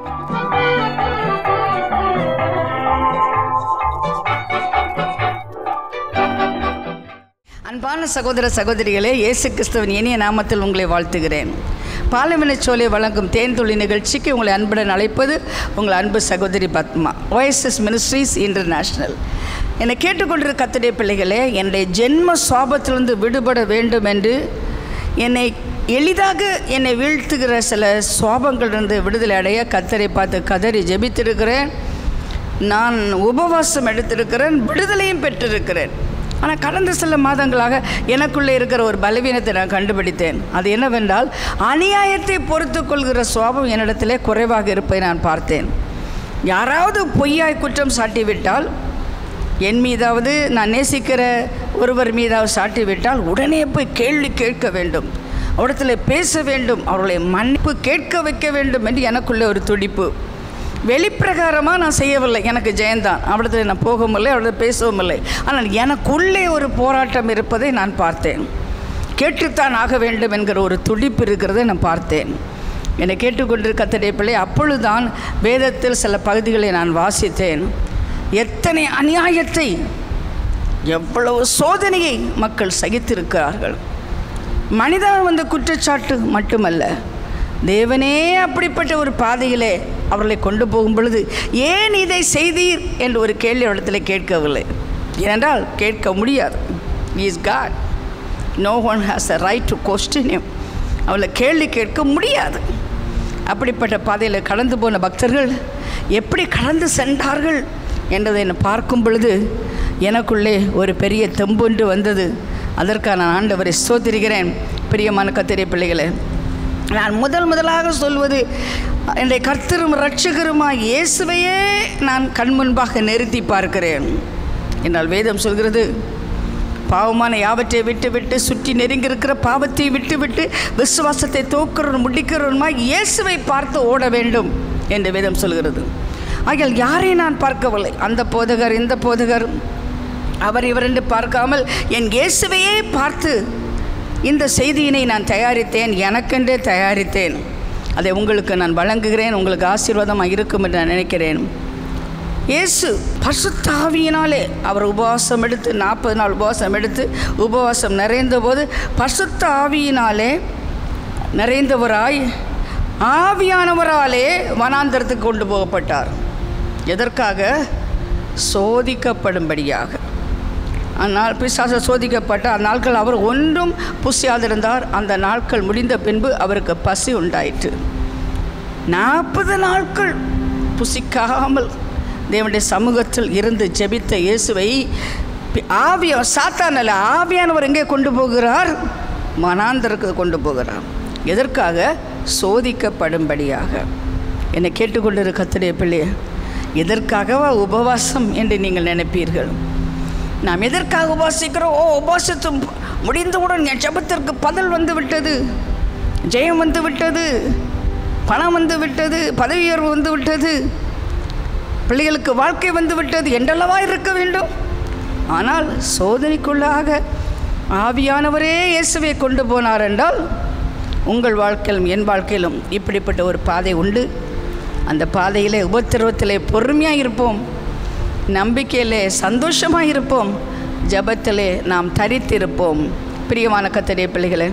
அன்பான சகோதர சகோதரிகளே இயேசு கிறிஸ்துவின் இனிய நாமத்தில் உங்களை வாழ்த்துகிறேன் பாலமினச் சோலை வழங்கும் தேன் துளி நிகழ்ச்சிக்கு உங்களை அன்புடன் அழைப்பது உங்கள் அன்பு சகோதரி பத்மா ஒய்எஸ்எஸ் மினிஸ்ட்ரீஸ் இன்டர்நேஷ்னல் என்னை கேட்டுக்கொண்டிருக்க கத்துடைய பிள்ளைகளே என்னுடைய ஜென்ம சுவாபத்திலிருந்து விடுபட வேண்டும் என்று என்னை எளிதாக என்னை வீழ்த்துகிற சில சுவாபங்களிலிருந்து விடுதலை அடைய கத்தரை பார்த்து கதறி ஜெபித்திருக்கிறேன் நான் உபவாசம் எடுத்திருக்கிறேன் விடுதலையும் பெற்றிருக்கிறேன் ஆனால் கடந்த சில மாதங்களாக எனக்குள்ளே இருக்கிற ஒரு பலவீனத்தை நான் கண்டுபிடித்தேன் அது என்னவென்றால் அநியாயத்தை பொறுத்து கொள்கிற சுவாபம் என்னிடத்திலே குறைவாக இருப்பதை நான் பார்த்தேன் யாராவது பொய்யாய் குற்றம் சாட்டிவிட்டால் என் மீதாவது நான் நேசிக்கிற ஒருவர் மீதாவது சாட்டிவிட்டால் உடனே போய் கேள்வி கேட்க வேண்டும் அவரிடத்தில் பேச வேண்டும் அவர்களை மன்னிப்பு கேட்க வைக்க வேண்டும் என்று எனக்குள்ளே ஒரு துடிப்பு வெளிப்பிரகாரமாக நான் செய்யவில்லை எனக்கு ஜெயந்தான் அவரிடத்தில் நான் போகவும் இல்லை அவரிடத்தில் பேசவும் இல்லை ஆனால் எனக்குள்ளே ஒரு போராட்டம் இருப்பதை நான் பார்த்தேன் கேட்டுத்தான் ஆக வேண்டும் என்கிற ஒரு துடிப்பு இருக்கிறதை நான் பார்த்தேன் என்னை கேட்டுக்கொண்டிருக்க கத்தடைய பிள்ளை அப்பொழுதுதான் வேதத்தில் சில பகுதிகளை நான் வாசித்தேன் எத்தனை அநியாயத்தை எவ்வளவு சோதனையை மக்கள் சகித்திருக்கிறார்கள் மனிதன் வந்த குற்றச்சாட்டு மட்டுமல்ல தேவனே அப்படிப்பட்ட ஒரு பாதையிலே அவர்களை கொண்டு போகும் பொழுது ஏன் இதை செய்தீர் என்று ஒரு கேள்வி இடத்துல கேட்கவில்லை ஏனென்றால் கேட்க முடியாது is God no one has a right to question அவளை கேள்வி கேட்க முடியாது அப்படிப்பட்ட பாதையில் கடந்து போன பக்தர்கள் எப்படி கடந்து சென்றார்கள் என்றதை நான் பார்க்கும் பொழுது எனக்குள்ளே ஒரு பெரிய தெம்பொன்று வந்தது அதற்காக நான் ஆண்டவரை சோத்திருக்கிறேன் பிரியமான கத்திரிய பிள்ளைகளே நான் முதல் முதலாக சொல்வது என்னுடைய கர்த்தரும் ரட்சகருமா இயேசுவையே நான் கண் முன்பாக நிறுத்தி பார்க்கிறேன் என்றால் வேதம் சொல்கிறது பாவமான யாவற்றை விட்டு விட்டு சுற்றி நெருங்கியிருக்கிற பாவத்தை விட்டு விட்டு விசுவாசத்தை தோக்கிறவன் முடிக்கிறவனுமா இயேசுவை பார்த்து ஓட வேண்டும் என்று வேதம் சொல்கிறது ஆகியால் யாரை நான் பார்க்கவில்லை அந்த போதகர் இந்த போதகர் அவர் இவர் என்று பார்க்காமல் என் இயேசுவையே பார்த்து இந்த செய்தியினை நான் தயாரித்தேன் எனக்கென்றே தயாரித்தேன் அதை உங்களுக்கு நான் வழங்குகிறேன் உங்களுக்கு ஆசீர்வாதமாக இருக்கும் என்று நான் நினைக்கிறேன் இயேசு பசுத்தாவியினாலே அவர் உபவாசம் எடுத்து நாற்பது நாள் உபவாசம் எடுத்து உபவாசம் நிறைந்த போது பசுத்த ஆவியினாலே நிறைந்தவராய் ஆவியானவராலே வனாந்தரத்துக்கு கொண்டு போகப்பட்டார் எதற்காக சோதிக்கப்படும்படியாக அந்நாள் பிசாச சோதிக்கப்பட்ட அந்நாட்கள் அவர் ஒன்றும் புசியாதிருந்தார் அந்த நாட்கள் முடிந்த பின்பு அவருக்கு பசி உண்டாயிற்று நாற்பது நாட்கள் புசிக்காமல் தேவனுடைய சமூகத்தில் இருந்து ஜெபித்த இயேசுவை ஆவிய சாத்தானில் ஆவியானவர் எங்கே கொண்டு போகிறார் மனாந்தருக்கு கொண்டு போகிறார் எதற்காக சோதிக்கப்படும்படியாக என்னை கேட்டுக்கொண்டிருக்க கத்துடைய பிள்ளைய எதற்காகவா உபவாசம் என்று நீங்கள் நினைப்பீர்கள் நாம் எதற்காக உபாசிக்கிறோம் ஓ உபாசித்து முடிந்தவுடன் என் ஜபத்திற்கு பதில் வந்து விட்டது ஜெயம் வந்து விட்டது பணம் வந்து விட்டது பதவி உயர்வு வந்து விட்டது பிள்ளைகளுக்கு வாழ்க்கை வந்து விட்டது என்றல்லவா இருக்க வேண்டும் ஆனால் சோதனைக்குள்ளாக ஆவியானவரே இயேசுவை கொண்டு போனார் என்றால் உங்கள் வாழ்க்கையிலும் என் வாழ்க்கையிலும் இப்படிப்பட்ட ஒரு பாதை உண்டு அந்த பாதையிலே உபத்திரவத்திலே பொறுமையாக இருப்போம் நம்பிக்கையிலே சந்தோஷமாக இருப்போம் ஜபத்திலே நாம் தரித்திருப்போம் பிரியமான கத்தடைய பிள்ளைகளே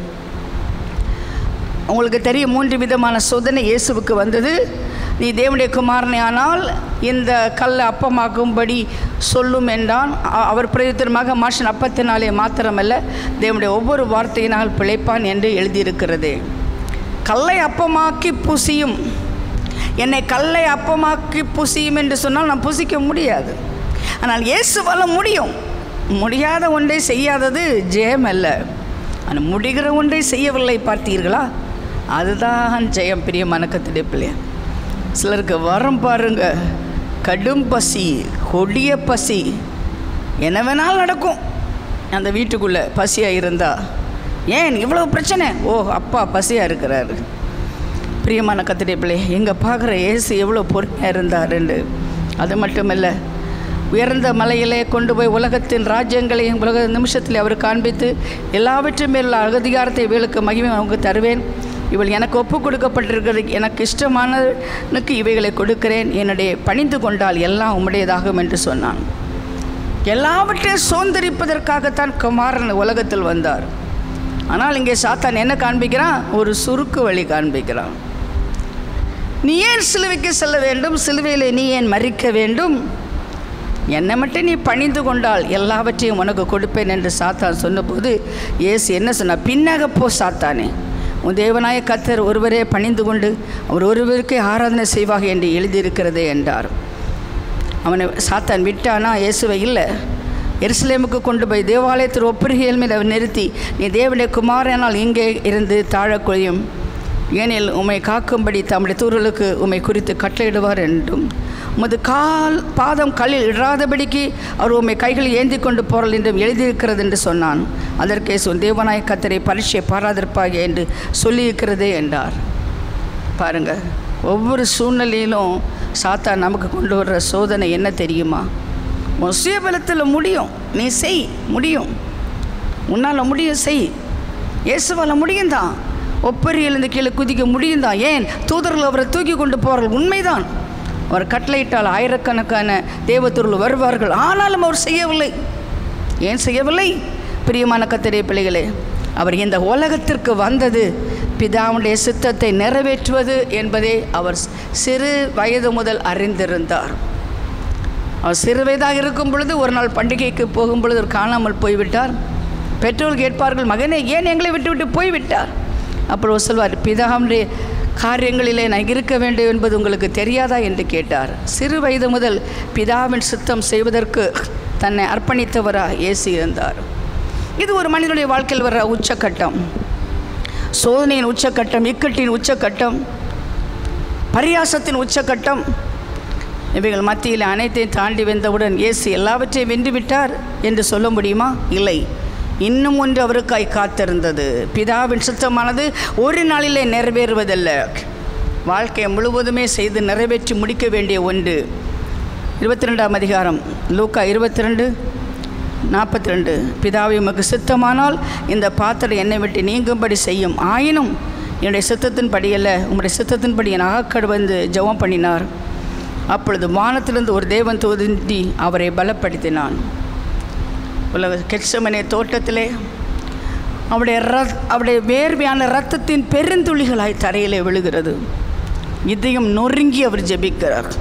உங்களுக்கு தெரியும் மூன்று விதமான சோதனை இயேசுவுக்கு வந்தது நீ தேவனுடைய குமாரனே ஆனால் இந்த கல் அப்பமாக்கும்படி சொல்லும் என்றான் அ- அவர் பிரயோஜனமாக மாஷன் அப்பத்தினாலே மாத்திரமல்ல தேவனுடைய ஒவ்வொரு வார்த்தையினால் பிழைப்பான் என்று எழுதியிருக்கிறது கல்லை அப்பமாக்கி புசியும் என்னை கல்லை அப்பமாக்கி புசியும் என்று சொன்னால் நான் புசிக்க முடியாது ஆனால் இயேசுவால முடியும் முடியாத ஒன்றை செய்யாதது ஜெயம் அல்ல ஆனால் முடிகிற ஒன்றை செய்யவில்லை பார்த்தீர்களா அதுதான் ஜெயம் பிரியமான கத்திடைய பிள்ளையா சிலருக்கு வரம் பாருங்க கடும் பசி கொடிய பசி என்ன வேணாலும் நடக்கும் அந்த வீட்டுக்குள்ளே பசியாக இருந்தா ஏன் இவ்வளோ பிரச்சனை ஓ அப்பா பசியாக இருக்கிறாரு பிரியமான கத்திரிய பிள்ளை எங்கே பார்க்குற இயேசு எவ்வளோ பொறுமையாக இருந்தாருன்னு அது மட்டுமல்ல உயர்ந்த மலையிலே கொண்டு போய் உலகத்தின் ராஜ்யங்களையும் உலக நிமிஷத்தில் அவர் காண்பித்து எல்லாவற்றும் மேல் அதிகாரத்தை வேலுக்கு மகிமை அவங்க தருவேன் இவள் எனக்கு ஒப்பு கொடுக்கப்பட்டிருக்கிறது எனக்கு இஷ்டமானனுக்கு இவைகளை கொடுக்கிறேன் என்னுடைய பணிந்து கொண்டால் எல்லாம் உம்முடையதாகும் என்று சொன்னான் எல்லாவற்றையும் சுதந்திரிப்பதற்காகத்தான் குமாரன் உலகத்தில் வந்தார் ஆனால் இங்கே சாத்தான் என்ன காண்பிக்கிறான் ஒரு சுருக்கு வழி காண்பிக்கிறான் நீ ஏன் சிலுவைக்கு செல்ல வேண்டும் சிலுவையில் நீ ஏன் மறிக்க வேண்டும் என்னை மட்டும் நீ பணிந்து கொண்டால் எல்லாவற்றையும் உனக்கு கொடுப்பேன் என்று சாத்தான் சொன்னபோது இயேசு என்ன சொன்னார் பின்னாக போ சாத்தானே உன் தேவனாய கத்தர் ஒருவரே பணிந்து கொண்டு அவர் ஒருவருக்கே ஆராதனை செய்வாக என்று எழுதியிருக்கிறதே என்றார் அவனை சாத்தான் விட்டானா இயேசுவை இல்லை எருசலேமுக்கு கொண்டு போய் தேவாலயத்தில் ஒப்புரிகையில் மேல் அவர் நிறுத்தி நீ தேவனுடைய குமாரனால் இங்கே இருந்து தாழக்கொழியும் ஏனில் உம்மை காக்கும்படி தம்முடைய தூரலுக்கு உம்மை குறித்து கட்டளையிடுவார் என்றும் உமது கால் பாதம் கல்லில் இடாதபடிக்கு அவர் உம்மை கைகளில் ஏந்தி கொண்டு போறல் என்றும் எழுதியிருக்கிறது என்று சொன்னான் அதற்கு உன் தேவநாய கத்தரை பரீட்சை பாராதிருப்பாக என்று சொல்லியிருக்கிறதே என்றார் பாருங்க ஒவ்வொரு சூழ்நிலையிலும் சாத்தா நமக்கு கொண்டு வர்ற சோதனை என்ன தெரியுமா உன் சுயபலத்தில் முடியும் நீ செய் முடியும் உன்னால் முடியும் செய் இயேசுவால் முடியும் தான் ஒப்பரியிலிருந்து கீழே குதிக்க முடியும் தான் ஏன் தூதர்கள் அவரை தூக்கி கொண்டு போகிறார்கள் உண்மைதான் அவர் கட்டளையிட்டால் ஆயிரக்கணக்கான தேவத்தூர்கள் வருவார்கள் ஆனாலும் அவர் செய்யவில்லை ஏன் செய்யவில்லை பிரியமான கத்திரை பிள்ளைகளே அவர் இந்த உலகத்திற்கு வந்தது பிதாவுடைய சித்தத்தை நிறைவேற்றுவது என்பதை அவர் சிறு வயது முதல் அறிந்திருந்தார் அவர் சிறு வயதாக இருக்கும் பொழுது ஒரு நாள் பண்டிகைக்கு போகும் பொழுது அவர் காணாமல் போய்விட்டார் பெற்றோர் கேட்பார்கள் மகனே ஏன் எங்களை விட்டு விட்டு போய்விட்டார் அப்புறம் அவர் சொல்வார் பிதாவுடைய காரியங்களிலே நான் இருக்க வேண்டும் என்பது உங்களுக்கு தெரியாதா என்று கேட்டார் சிறு வயது முதல் பிதாவின் சித்தம் செய்வதற்கு தன்னை அர்ப்பணித்தவராக இயேசு இருந்தார் இது ஒரு மனிதனுடைய வாழ்க்கையில் வர்ற உச்சக்கட்டம் சோதனையின் உச்சக்கட்டம் இக்கட்டின் உச்சக்கட்டம் பரியாசத்தின் உச்சக்கட்டம் இவைகள் மத்தியில் அனைத்தையும் தாண்டி வந்தவுடன் இயேசு எல்லாவற்றையும் வென்று விட்டார் என்று சொல்ல முடியுமா இல்லை இன்னும் ஒன்று அவருக்காய் காத்திருந்தது பிதாவின் சுத்தமானது ஒரு நாளிலே நிறைவேறுவதல்ல வாழ்க்கையை முழுவதுமே செய்து நிறைவேற்றி முடிக்க வேண்டிய ஒன்று இருபத்தி ரெண்டாம் அதிகாரம் லூக்கா இருபத்தி ரெண்டு நாற்பத்தி ரெண்டு பிதாவை உமக்கு சித்தமானால் இந்த பாத்திரம் என்னை விட்டு நீங்கும்படி செய்யும் ஆயினும் என்னுடைய சித்தத்தின் படியல்ல உம்முடைய சித்தத்தின் படி என் அகக்கடு வந்து ஜெபம் பண்ணினார் அப்பொழுது வானத்திலிருந்து ஒரு தேவன் தோன்றி அவரை பலப்படுத்தினான் உலக கெட்சமனே தோட்டத்திலே அவருடைய ரத் அவருடைய வேர்வையான இரத்தத்தின் பெருந்துளிகளாய் தரையிலே விழுகிறது இதயம் நொறுங்கி அவர் ஜெபிக்கிறார்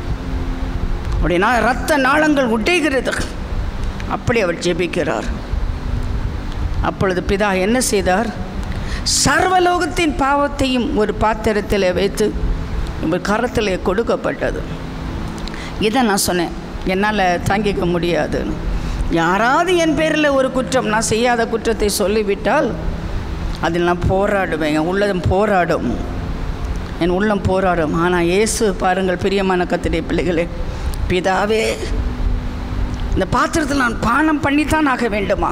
அவருடைய நா இரத்த நாளங்கள் உடைகிறது அப்படி அவர் ஜெபிக்கிறார் அப்பொழுது பிதா என்ன செய்தார் சர்வலோகத்தின் பாவத்தையும் ஒரு பாத்திரத்தில் வைத்து இவர் கரத்தில் கொடுக்கப்பட்டது இதை நான் சொன்னேன் என்னால் தாங்கிக்க முடியாதுன்னு யாராவது என் பேரில் ஒரு குற்றம் நான் செய்யாத குற்றத்தை சொல்லிவிட்டால் அதில் நான் போராடுவேன் என் உள்ளம் போராடும் என் உள்ளம் போராடும் ஆனால் இயேசு பாருங்கள் பிரியமான கத்திரை பிள்ளைகளே பிதாவே இந்த பாத்திரத்தில் நான் பானம் பண்ணித்தான் ஆக வேண்டுமா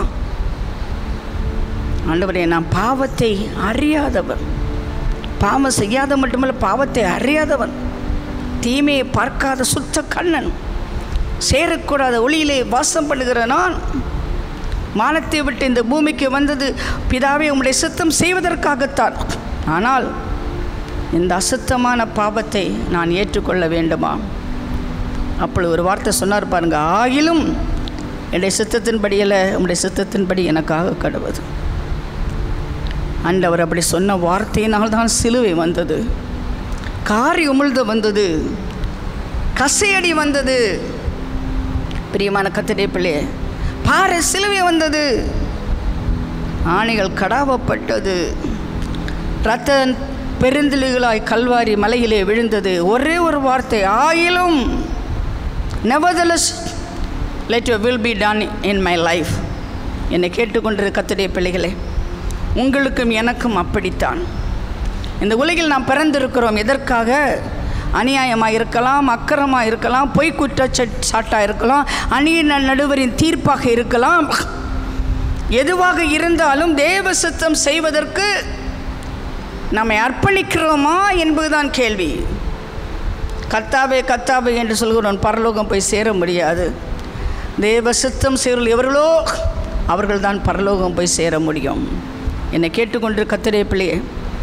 ஆண்டவரே நான் பாவத்தை அறியாதவன் பாவம் செய்யாத மட்டுமல்ல பாவத்தை அறியாதவன் தீமையை பார்க்காத சுத்த கண்ணன் சேரக்கூடாத ஒளியிலே வாசம் பண்ணுகிற நான் மானத்தை விட்டு இந்த பூமிக்கு வந்தது பிதாவே உம்முடைய சித்தம் செய்வதற்காகத்தான் ஆனால் இந்த அசுத்தமான பாவத்தை நான் ஏற்றுக்கொள்ள வேண்டுமா அப்பொழுது ஒரு வார்த்தை சொன்னார் பாருங்க ஆகிலும் என்னுடைய சித்தத்தின்படியில் உம்முடைய சித்தத்தின்படி எனக்காக கடவுது ஆண்டவர் அப்படி சொன்ன வார்த்தையினால் தான் சிலுவை வந்தது காரி உமிழ்ந்து வந்தது கசையடி வந்தது பிரியமான கத்திரை பிள்ளையே பாறை சிலுவை வந்தது ஆணைகள் கடாவப்பட்டது இரத்த பெருந்திலிகளாய் கல்வாரி மலையிலே விழுந்தது ஒரே ஒரு வார்த்தை ஆயிலும் nevertheless let you will be done in my life என்னை கேட்டுக்கொண்டிரு கத்துடைய பிள்ளைகளே உங்களுக்கும் எனக்கும் அப்படித்தான் இந்த உலகில் நாம் பிறந்திருக்கிறோம் எதற்காக அநியாயமாக இருக்கலாம் அக்கிரமாக இருக்கலாம் பொய் குற்றச்சாட்டாக இருக்கலாம் அணிய நடுவரின் தீர்ப்பாக இருக்கலாம் எதுவாக இருந்தாலும் தேவ சித்தம் செய்வதற்கு நம்மை அர்ப்பணிக்கிறோமா என்பதுதான் கேள்வி கத்தாவே கத்தாவே என்று சொல்கிறோம் பரலோகம் போய் சேர முடியாது தேவ சித்தம் செய்வர்கள் எவர்களோ அவர்கள் தான் பரலோகம் போய் சேர முடியும் என்னை கேட்டுக்கொண்டு கத்திரே பிள்ளையே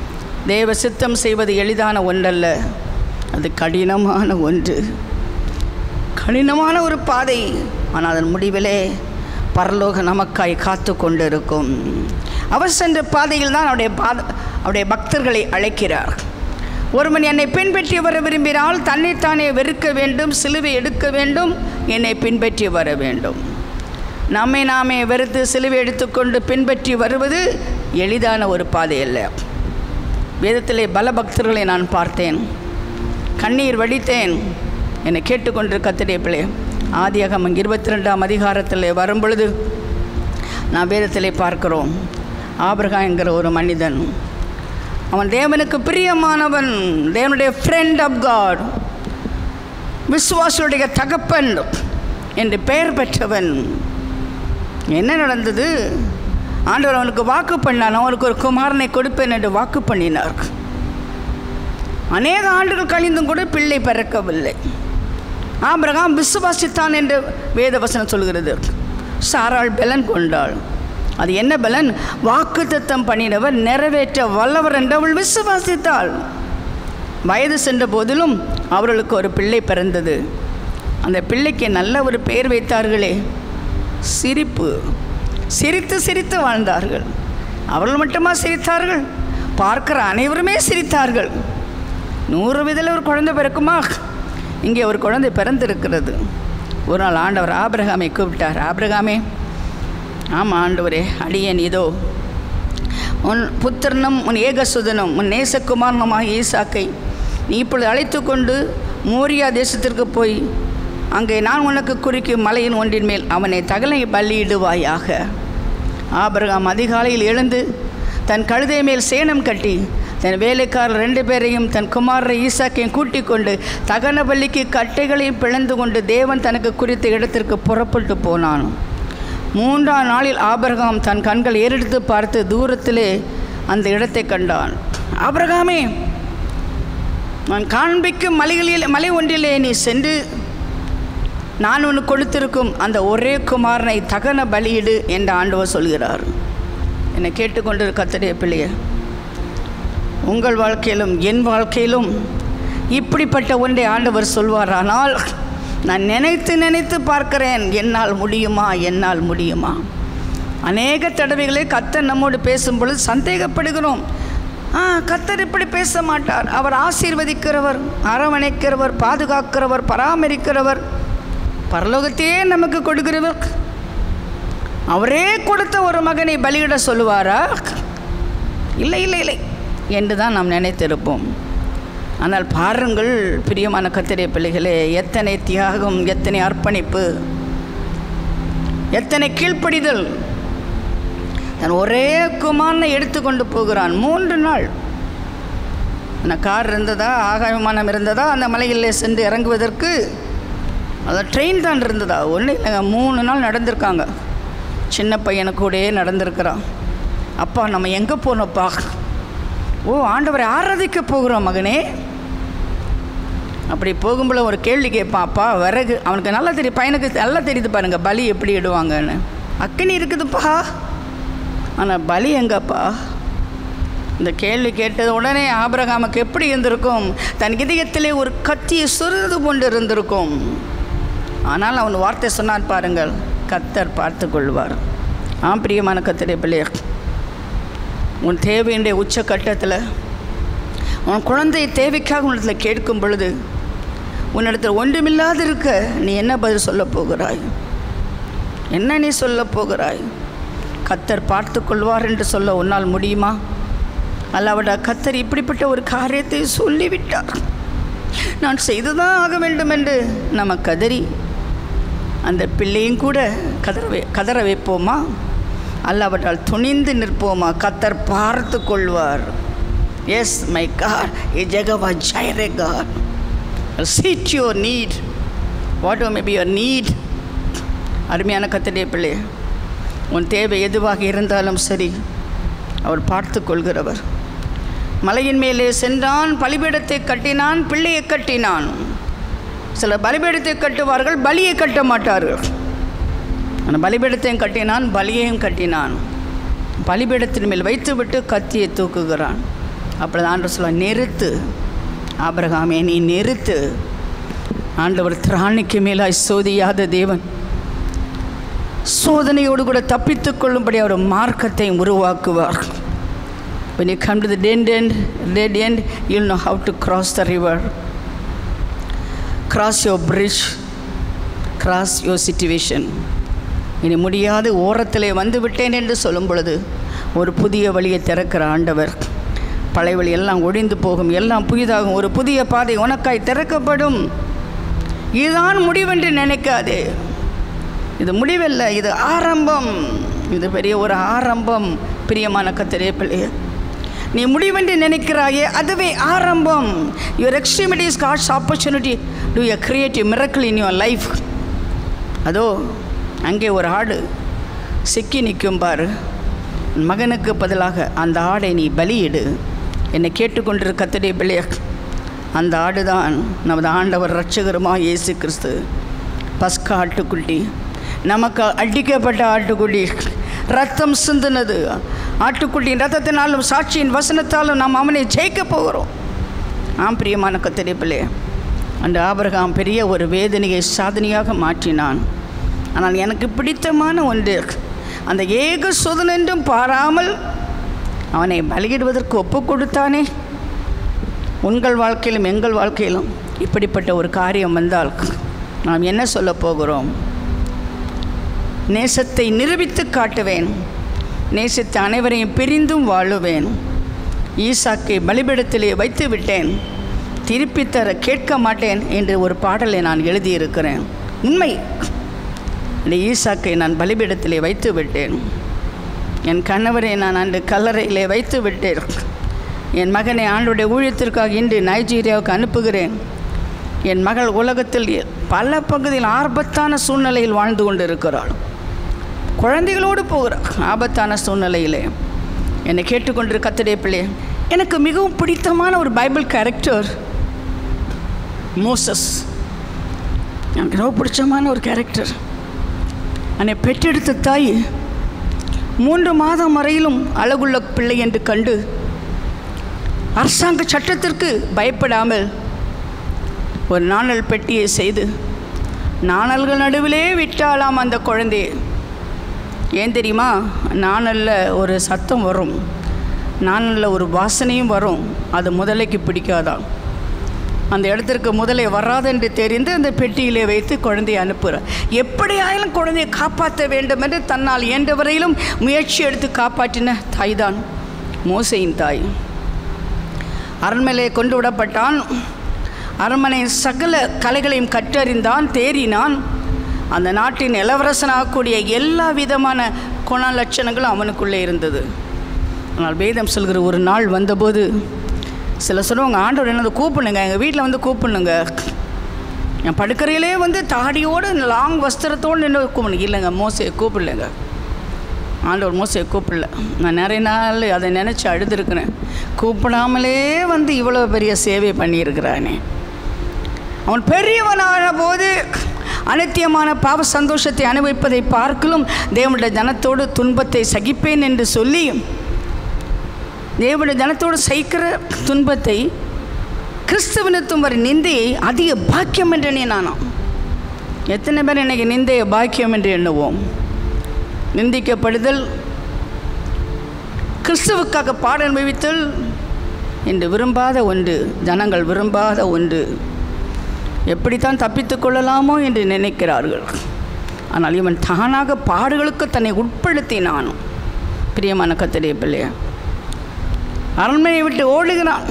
தேவ சித்தம் செய்வது எளிதான ஒன்றல்ல அது கடினமான ஒன்று கடினமான ஒரு பாதை ஆனால் அதன் முடிவிலே பரலோக நமக்காய் காத்து கொண்டிருக்கும் அவர் சென்ற பாதையில் தான் அவருடைய பாத அவருடைய பக்தர்களை அழைக்கிறார் ஒருவன் என்னை பின்பற்றி வர விரும்பினால் தன்னைத்தானே வெறுக்க வேண்டும் சிலுவை எடுக்க வேண்டும் என்னை பின்பற்றி வர வேண்டும் நம்மை நாமே வெறுத்து சிலுவை எடுத்துக்கொண்டு பின்பற்றி வருவது எளிதான ஒரு பாதை அல்ல வேதத்திலே பல பக்தர்களை நான் பார்த்தேன் கண்ணீர் வடித்தேன் என்னை கேட்டுக்கொண்டு கத்திரே பிள்ளை ஆதியாகமம் இருபத்தி ரெண்டாம் அதிகாரத்தில் வரும் பொழுது நான் வேதத்திலே பார்க்கிறோம் ஆபிரகாம் என்கிற ஒரு மனிதன் அவன் தேவனுக்கு பிரியமானவன் தேவனுடைய ஃப்ரெண்ட் ஆஃப் காட் விசுவாசுடைய தகப்பன் என்று பெயர் பெற்றவன் என்ன நடந்தது ஆண்டவர் அவனுக்கு வாக்கு பண்ணான் அவனுக்கு ஒரு குமாரனை கொடுப்பேன் என்று வாக்கு பண்ணினார் அநேக ஆண்டுகள் கழிந்தும் கூட பிள்ளை பிறக்கவில்லை ஆபிரகாம் விசுவாசித்தான் என்று வேதவசனம் சொல்கிறது சாராள் பலன் கொண்டாள் அது என்ன பலன் வாக்குத்தத்தம் பண்ணினவர் நிறைவேற்ற வல்லவர் என்று அவள் விசுவாசித்தாள் வயது சென்ற போதிலும் அவர்களுக்கு ஒரு பிள்ளை பிறந்தது அந்த பிள்ளைக்கு நல்ல ஒரு பெயர் வைத்தார்களே சிரிப்பு சிரித்து சிரித்து வாழ்ந்தார்கள் அவர்கள் மட்டுமா சிரித்தார்கள் பார்க்கிற அனைவருமே சிரித்தார்கள் நூறு விதில் ஒரு குழந்தை பிறக்குமா இங்கே ஒரு குழந்தை பிறந்திருக்கிறது ஒரு நாள் ஆண்டவர் ஆபிரகாமை கூப்பிட்டார் ஆபிரகாமே ஆமாம் ஆண்டவரே அடியேன் இதோ உன் புத்திரனும் உன் ஏகசுதனும் உன் நேசகுமாரனுமாக ஈசாக்கை நீ இப்பொழுது அழைத்து கொண்டு மோரியா தேசத்திற்கு போய் அங்கே நான் உனக்கு குறிக்கும் மலையின் ஒன்றின் மேல் அவனை தகலை பலியிடுவாயாக ஆபிரகாம் அதிகாலையில் எழுந்து தன் கழுதை மேல் சேணம் கட்டி தன் வேலைக்காரர் ரெண்டு பேரையும் தன் குமாரரை ஈசாக்கையும் கூட்டிக் கொண்டு தகன பள்ளிக்கு கட்டைகளையும் பிளந்து கொண்டு தேவன் தனக்கு குறித்த இடத்திற்கு புறப்பட்டு போனான் மூன்றாம் நாளில் ஆபிரகாம் தன் கண்கள் ஏறெடுத்து பார்த்து தூரத்திலே அந்த இடத்தை கண்டான் ஆபிரகாமே நான் காண்பிக்கும் மலைகளில் மலை ஒன்றிலே நீ சென்று நான் உனக்கு கொடுத்திருக்கும் அந்த ஒரே குமாரனை தகன பலியிடு என்று ஆண்டவர் சொல்கிறார் என்னை கேட்டுக்கொண்டு கத்தடைய பிள்ளைய உங்கள் வாழ்க்கையிலும் என் வாழ்க்கையிலும் இப்படிப்பட்ட ஒன்றை ஆண்டவர் சொல்வாரானால் நான் நினைத்து நினைத்து பார்க்கிறேன் என்னால் முடியுமா என்னால் முடியுமா அநேக தடவைகளை கத்தர் நம்மோடு பேசும் பொழுது சந்தேகப்படுகிறோம் ஆ கத்தர் இப்படி பேச மாட்டார் அவர் ஆசீர்வதிக்கிறவர் அரவணைக்கிறவர் பாதுகாக்கிறவர் பராமரிக்கிறவர் பரலோகத்தையே நமக்கு கொடுக்கிறவர் அவரே கொடுத்த ஒரு மகனை பலியிட சொல்லுவாரா இல்லை இல்லை இல்லை என்று தான் நாம் நினைத்திருப்போம் ஆனால் பாருங்கள் பிரியமான கத்திரை பிள்ளைகளே எத்தனை தியாகம் எத்தனை அர்ப்பணிப்பு எத்தனை கீழ்ப்படிதல் தன் ஒரே குமாரனை எடுத்துக்கொண்டு போகிறான் மூன்று நாள் அந்த கார் இருந்ததா ஆகாய விமானம் இருந்ததா அந்த மலையிலே சென்று இறங்குவதற்கு அது ட்ரெயின் தான் இருந்ததா ஒன்றும் இல்லைங்க மூணு நாள் நடந்திருக்காங்க சின்ன பையனு கூடயே நடந்திருக்கிறான் அப்பா நம்ம எங்கே போனோப்பா ஓ ஆண்டவரை ஆராதிக்க போகிறோம் மகனே அப்படி போகும்போது ஒரு கேள்வி கேட்பான் அப்பா விறகு அவனுக்கு நல்லா தெரியும் பையனுக்கு நல்லா தெரியுது பாருங்க பலி எப்படி இடுவாங்கன்னு அக்கினி இருக்குதுப்பா ஆனால் பலி எங்கப்பா இந்த கேள்வி கேட்டது உடனே ஆபிரகாமுக்கு எப்படி இருந்திருக்கும் தன் இதயத்திலே ஒரு கத்தியை சுருது கொண்டு இருந்திருக்கும் ஆனால் அவன் வார்த்தை சொன்னான் பாருங்கள் கத்தர் பார்த்து கொள்வார் ஆம் பிரியமான கத்தரை பிள்ளையர் உன் தேவையினுடைய உச்சக்கட்டத்தில் உன் குழந்தை தேவைக்காக உன்னிடத்தில் கேட்கும் பொழுது உன்னிடத்தில் ஒன்றுமில்லாது இருக்க நீ என்ன பதில் சொல்ல போகிறாய் என்ன நீ சொல்ல போகிறாய் கத்தர் பார்த்து கொள்வார் என்று சொல்ல உன்னால் முடியுமா அல்லாவிடா கத்தர் இப்படிப்பட்ட ஒரு காரியத்தை சொல்லிவிட்டார் நான் செய்துதான் ஆக வேண்டும் என்று நம்ம கதறி அந்த பிள்ளையும் கூட கதற வை கதற வைப்போமா அல்லாவிட்டால் துணிந்து நிற்போமா கத்தர் பார்த்து கொள்வார் yes my God a Jehovah Jireh God sees your need what may be your need அருமையான கத்தடைய பிள்ளை உன் தேவை எதுவாக இருந்தாலும் சரி அவர் பார்த்து கொள்கிறவர் மலையின் மேலே சென்றான் பலிபீடத்தை கட்டினான் பிள்ளையை கட்டினான் சில பலிபீடத்தை கட்டுவார்கள் பலியை கட்ட மாட்டார்கள் ஆனால் பலிபீடத்தையும் கட்டினான் பலியையும் கட்டினான் பலிபீடத்தின் மேல் வைத்துவிட்டு கத்தியை தூக்குகிறான் அப்படி ஆண்டவர் சொல்ல நிறுத்து ஆபிரகாமே நீ நிறுத்து ஆண்டவர் திராணிக்கு மேலாய் சோதியாத தேவன் சோதனையோடு கூட தப்பித்துக் கொள்ளும்படி அவர் மார்க்கத்தை உருவாக்குவார் when you come to the dead end dead end you'll know how to cross the river cross your bridge cross your situation இனி முடியாது ஓரத்திலே வந்து விட்டேன் என்று சொல்லும் பொழுது ஒரு புதிய வழியை திறக்கிற ஆண்டவர் பழைய வழி எல்லாம் ஒழிந்து போகும் எல்லாம் புதிதாகும் ஒரு புதிய பாதை உனக்காய் திறக்கப்படும் இதுதான் முடிவென்று நினைக்காதே இது முடிவல்ல இது ஆரம்பம் இது பெரிய ஒரு ஆரம்பம் பிரியமான கத்திரே பிள்ளைய நீ முடிவென்று நினைக்கிறாயே அதுவே ஆரம்பம் your extremity is God's opportunity to a creative miracle in your life அதோ அங்கே ஒரு ஆடு சிக்கி நிற்கும் பாரு உன் மகனுக்கு பதிலாக அந்த ஆடை நீ பலியிடு என்னை கேட்டுக்கொண்டிரு கத்தடே பிள்ளைய அந்த ஆடுதான் நமது ஆண்டவர் ரட்சகருமா இயேசு கிறிஸ்து பஸ்கா ஆட்டுக்குட்டி நமக்கு அடிக்கப்பட்ட ஆட்டுக்குட்டி ரத்தம் சிந்துனது ஆட்டுக்குட்டியின் ரத்தத்தினாலும் சாட்சியின் வசனத்தாலும் நாம் அவனை ஜெயிக்க போகிறோம் ஆம் பிரியமான கத்தடே பிள்ளைய அந்த ஆபரகாம் பெரிய ஒரு வேதனையை சாதனையாக மாற்றினான் ஆனால் எனக்கு பிடித்தமான ஒன்று அந்த ஏக சுதனென்றும் பாராமல் அவனை பலியிடுவதற்கு ஒப்பு கொடுத்தானே உங்கள் வாழ்க்கையிலும் எங்கள் வாழ்க்கையிலும் இப்படிப்பட்ட ஒரு காரியம் வந்தால் நாம் என்ன சொல்ல போகிறோம் நேசத்தை நிரூபித்து காட்டுவேன் நேசித்த அனைவரையும் பிரிந்தும் வாழுவேன் ஈசாக்கை பலிபிடத்திலே வைத்து விட்டேன் திருப்பி தர கேட்க மாட்டேன் என்று ஒரு பாடலை நான் எழுதியிருக்கிறேன் உண்மை இந்த ஈசாக்கை நான் பலிபீடத்திலே வைத்து விட்டேன் என் கணவரை நான் அன்று கல்லறையிலே வைத்து விட்டேன் என் மகனை ஆண்டுடைய ஊழியத்திற்காக இன்று நைஜீரியாவுக்கு அனுப்புகிறேன் என் மகள் உலகத்தில் பல பகுதியில் ஆபத்தான சூழ்நிலையில் வாழ்ந்து கொண்டிருக்கிறாள் குழந்தைகளோடு போகிறாள் ஆபத்தான சூழ்நிலையிலே என்னை கேட்டுக்கொண்டிரு கத்தடே பிள்ளை எனக்கு மிகவும் பிடித்தமான ஒரு பைபிள் கேரக்டர் மோசஸ் எனக்கு ரொம்ப பிடிச்சமான ஒரு கேரக்டர் என்னை பெற்றெடுத்த தாய் மூன்று மாதம் வரையிலும் அழகுள்ள பிள்ளை என்று கண்டு அரசாங்க சட்டத்திற்கு பயப்படாமல் ஒரு நாணல் பெட்டியை செய்து நாணல்கள் நடுவிலே விட்டாலாம் அந்த குழந்தையை ஏன் தெரியுமா நாணலில் ஒரு சத்தம் வரும் நாணலில் ஒரு வாசனையும் வரும் அது முதலைக்கு பிடிக்காதான் அந்த இடத்திற்கு முதலை வராது என்று தெரிந்து அந்த பெட்டியிலே வைத்து குழந்தையை அனுப்புகிறார் எப்படியாயிலும் குழந்தையை காப்பாற்ற வேண்டும் என்று தன்னால் இயன்ற வரையிலும் முயற்சி எடுத்து காப்பாற்றின தாய்தான் மோசையின் தாய் அரண்மனையை கொண்டு விடப்பட்டான் அரண்மனை சகல கலைகளையும் கற்றறிந்தான் தேறினான் அந்த நாட்டின் இளவரசனாகக்கூடிய எல்லா விதமான குண லட்சணங்களும் அவனுக்குள்ளே இருந்தது ஆனால் வேதம் சொல்கிற ஒரு நாள் வந்தபோது சில சொல்லுவாங்க ஆண்டவர் என்னது கூப்பிடுங்க எங்கள் வீட்டில் வந்து கூப்பிடுங்க என் படுக்கறையிலே வந்து தாடியோடு லாங் வஸ்திரத்தோடு நின்று கூப்பிடுங்க இல்லைங்க மோசையை கூப்பிடலைங்க ஆண்டவர் மோசையை கூப்பிடல நான் நிறைய நாள் அதை நினச்சி அழுதுருக்கிறேன் கூப்பிடாமலே வந்து இவ்வளோ பெரிய சேவை பண்ணியிருக்கிறானே அவன் பெரியவனான போது அனித்தியமான பாவ சந்தோஷத்தை அனுபவிப்பதை பார்க்கலும் தேவனுடைய ஜனத்தோடு துன்பத்தை சகிப்பேன் என்று சொல்லி தேவனுடைய ஜனத்தோடு சகிக்கிற துன்பத்தை கிறிஸ்துவனத்தும் வரை நிந்தையை அதிக பாக்கியம் என்று எண்ணினானாம் எத்தனை பேர் இன்னைக்கு நிந்தையை பாக்கியம் என்று எண்ணுவோம் நிந்திக்கப்படுதல் கிறிஸ்துவுக்காக பாட அனுபவித்தல் என்று விரும்பாத ஒன்று ஜனங்கள் விரும்பாத ஒன்று எப்படித்தான் தப்பித்து கொள்ளலாமோ என்று நினைக்கிறார்கள் ஆனால் இவன் தானாக பாடுகளுக்கு தன்னை உட்படுத்தினான் பிரியமான கத்தடைய பிள்ளைய அரண்மனையை விட்டு ஓடுகிறான்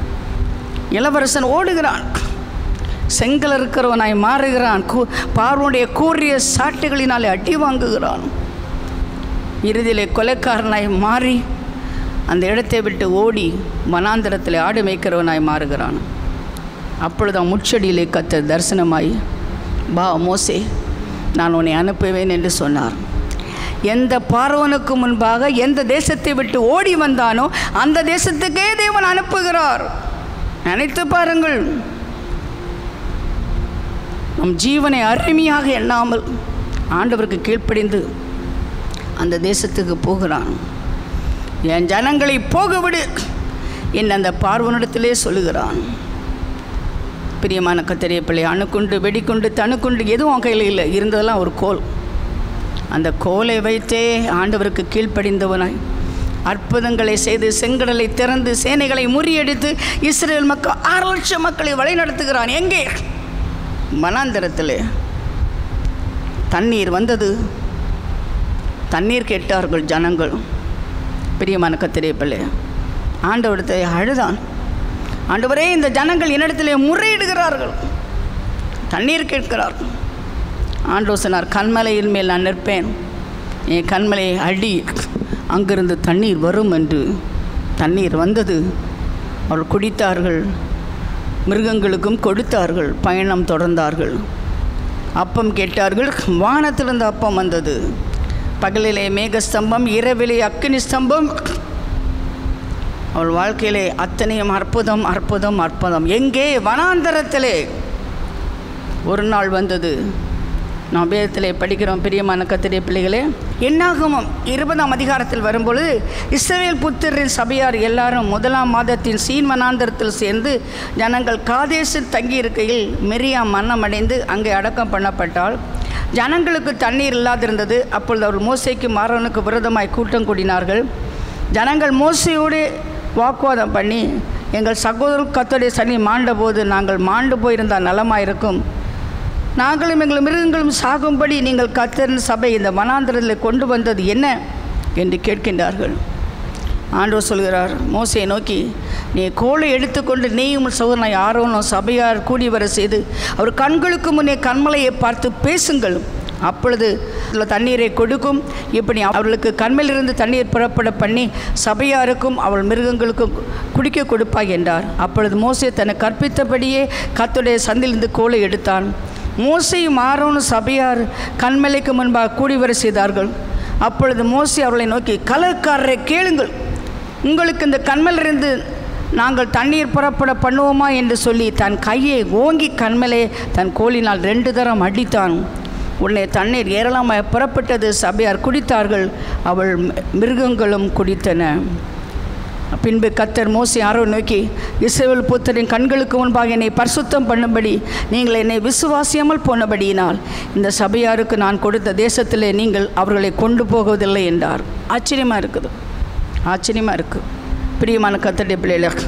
இளவரசன் ஓடுகிறான் செங்கல் இருக்கிறவனாய் மாறுகிறான் கூ பார்வனுடைய கூறிய சாட்டுகளினாலே அடி வாங்குகிறான் இறுதியிலே கொலைக்காரனாய் மாறி அந்த இடத்தை விட்டு ஓடி வனாந்திரத்தில் ஆடு மேய்க்கிறவனாய் மாறுகிறான் அப்பொழுது முச்சடியிலே கத்த தரிசனமாய் பா மோசே நான் உன்னை அனுப்புவேன் என்று சொன்னார் எந்த பார்வனுக்கு முன்பாக எந்த தேசத்தை விட்டு ஓடி வந்தானோ அந்த தேசத்துக்கே தேவன் அனுப்புகிறார் நினைத்து பாருங்கள் நம் ஜீவனை அருமையாக எண்ணாமல் ஆண்டவருக்கு கீழ்ப்படிந்து அந்த தேசத்துக்கு போகிறான் என் ஜனங்களை போக விடு என் அந்த பார்வனிடத்திலே சொல்லுகிறான் பிரியமான கத்தரிய பிள்ளை அணுக்குண்டு வெடிக்குண்டு தணுக்குண்டு எதுவும் அவன் கையில் இல்லை இருந்ததெல்லாம் ஒரு கோல் அந்த கோலை வைத்தே ஆண்டவருக்கு கீழ்ப்படிந்தவனாய் அற்புதங்களை செய்து செங்கடலை திறந்து சேனைகளை முறியடித்து இஸ்ரேல் மக்கள் ஆறு லட்சம் மக்களை வழிநடத்துகிறான் எங்கே மனாந்தரத்தில் தண்ணீர் வந்தது தண்ணீர் கேட்டார்கள் ஜனங்கள் பிரியமான கத்திரிய பிள்ளை ஆண்டவரத்தை அழுதான் ஆண்டவரே இந்த ஜனங்கள் என்னிடத்திலே முறையிடுகிறார்கள் தண்ணீர் கேட்கிறார்கள் ஆண்டவர் சொன்னார் கண்மலையின் மேல் நான் நிற்பேன் என் கண்மலையை அடி அங்கிருந்து தண்ணீர் வரும் என்று தண்ணீர் வந்தது அவர்கள் குடித்தார்கள் மிருகங்களுக்கும் கொடுத்தார்கள் பயணம் தொடர்ந்தார்கள் அப்பம் கேட்டார்கள் வானத்திலிருந்து அப்பம் வந்தது பகலிலே மேகஸ்தம்பம் இரவிலே அக்கினி ஸ்தம்பம் அவள் வாழ்க்கையிலே அத்தனையும் அற்புதம் அற்புதம் அற்புதம் எங்கே வனாந்தரத்திலே ஒரு நாள் வந்தது நாம் வேதத்திலே படிக்கிறோம் பிரியமான கத்திரிய பிள்ளைகளே என்னாகமும் இருபதாம் அதிகாரத்தில் வரும்பொழுது இஸ்ரவேல் புத்திரின் சபையார் எல்லாரும் முதலாம் மாதத்தின் சீன் வனாந்தரத்தில் சேர்ந்து ஜனங்கள் காதேசில் தங்கியிருக்கையில் மெரியாம் மன்னமடைந்து அங்கே அடக்கம் பண்ணப்பட்டால் ஜனங்களுக்கு தண்ணீர் இல்லாதிருந்தது அப்பொழுது அவர் மோசைக்கு மாறவனுக்கு விரோதமாய் கூட்டம் கூடினார்கள் ஜனங்கள் மோசையோடு வாக்குவாதம் பண்ணி எங்கள் சகோதரர் கத்தோடைய சனி மாண்டபோது நாங்கள் மாண்டு போயிருந்தால் நலமாயிருக்கும் நாங்களும் எங்கள் மிருகங்களும் சாகும்படி நீங்கள் கத்தரின் சபை இந்த வனாந்திரத்தில் கொண்டு வந்தது என்ன என்று கேட்கின்றார்கள் ஆண்டவர் சொல்கிறார் மோசையை நோக்கி நீ கோலை எடுத்துக்கொண்டு நீயும் சோதனை ஆரோனும் சபையார் கூடி வர செய்து அவர் கண்களுக்கு முன்னே கண்மலையை பார்த்து பேசுங்கள் அப்பொழுது இதில் தண்ணீரை கொடுக்கும் இப்படி அவர்களுக்கு கண்மையிலிருந்து தண்ணீர் புறப்பட பண்ணி சபையாருக்கும் அவள் மிருகங்களுக்கும் குடிக்க கொடுப்பாய் என்றார் அப்பொழுது மோசே தன்னை கற்பித்தபடியே கத்துடைய சந்திலிருந்து கோலை எடுத்தான் மோசையும் ஆரோனும் சபையார் கண்மலைக்கு முன்பாக கூடி வர செய்தார்கள் அப்பொழுது மோசே அவர்களை நோக்கி கலக்காரரை கேளுங்கள் உங்களுக்கு இந்த கண்மலிருந்து நாங்கள் தண்ணீர் புறப்பட பண்ணுவோமா என்று சொல்லி தன் கையை ஓங்கி கண்மலே தன் கோலினால் ரெண்டு தரம் அடித்தான் உடனே தண்ணீர் ஏராளமாக புறப்பட்டது சபையார் குடித்தார்கள் அவள் மிருகங்களும் குடித்தன பின்பு கத்தர் மோசி யாரோ நோக்கி இஸ்ரேல் புத்தரின் கண்களுக்கு முன்பாக என்னை பரிசுத்தம் பண்ணும்படி நீங்கள் என்னை விசுவாசியாமல் போனபடியினால் இந்த சபையாருக்கு நான் கொடுத்த தேசத்திலே நீங்கள் அவர்களை கொண்டு போவதில்லை என்றார் ஆச்சரியமாக இருக்குது ஆச்சரியமாக இருக்குது பிரியமான கத்தடைய பிள்ளைகள்